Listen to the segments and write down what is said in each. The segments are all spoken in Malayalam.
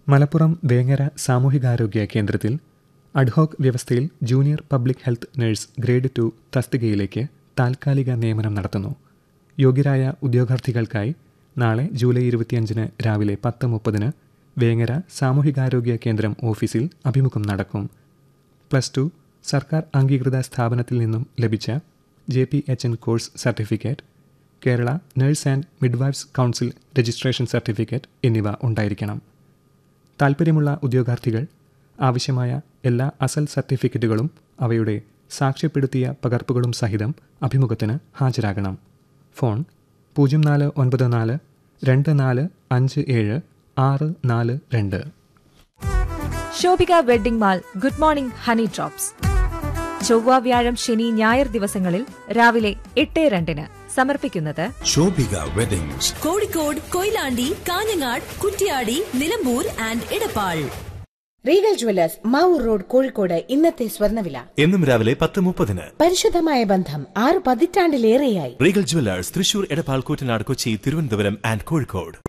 മലപ്പുറം വേങ്ങര സാമൂഹികാരോഗ്യ കേന്ദ്രത്തിൽ അഡ്ഹോക് വ്യവസ്ഥയിൽ junior public health nurse grade two തസ്തികയിലേക്ക് താൽക്കാലിക നിയമനം നടത്തുന്നു യോഗ്യരായ ഉദ്യോഗാർത്ഥികൾക്കായി നാളെ ജൂലൈ ഇരുപത്തിയഞ്ചിന് രാവിലെ പത്ത് മുപ്പതിന് വേങ്ങര സാമൂഹികാരോഗ്യ കേന്ദ്രം ഓഫീസിൽ അഭിമുഖം നടക്കും പ്ലസ് ടു സർക്കാർ അംഗീകൃത സ്ഥാപനത്തിൽ നിന്നും ലഭിച്ച J P H N course certificate Kerala nurse and midwives council registration certificate എന്നിവ ഉണ്ടായിരിക്കണം താൽപ്പര്യമുള്ള ഉദ്യോഗാർത്ഥികൾ ആവശ്യമായ എല്ലാ അസൽ സർട്ടിഫിക്കറ്റുകളും അവയുടെ സാക്ഷ്യപ്പെടുത്തിയ പകർപ്പുകളും സഹിതം അഭിമുഖത്തിന് ഹാജരാകണം ഫോൺ പൂജ്യം നാല് ഒൻപത് നാല് രണ്ട് നാല് അഞ്ച് ഏഴ് ആറ് നാല് രണ്ട് Shobhika wedding mall good morning honey drops ചൊവ്വ വ്യാഴം ശനി ഞായർ ദിവസങ്ങളിൽ രാവിലെ എട്ട് രണ്ടിന് സമർപ്പിക്കുന്നത് Shobhika weddings Kozhikode Koyilandy Kanhangad Kuttiadi Nilambur and Edappal Regal Jewellers Mavoor road Kozhikode ഇന്നത്തെ സ്വർണ്ണവില എന്നും രാവിലെ പത്ത് മുപ്പതിന് പരിശുദ്ധമായ ബന്ധം ആറ് പതിറ്റാണ്ടിലേറെയായി Regal Jewellers Thrissur Edappal Koottanad Kochi Thiruvananthapuram and Kozhikode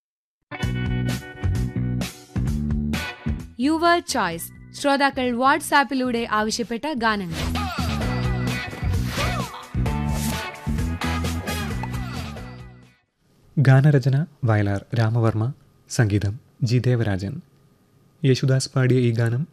your choice ശ്രോതാക്കൾ വാട്സാപ്പിലൂടെ ആവശ്യപ്പെട്ട ഗാനങ്ങൾ ഗാനരചന വയലാർ രാമവർമ്മ സംഗീതം ജി ദേവരാജൻ യേശുദാസ് പാടിയ ഈ ഗാനം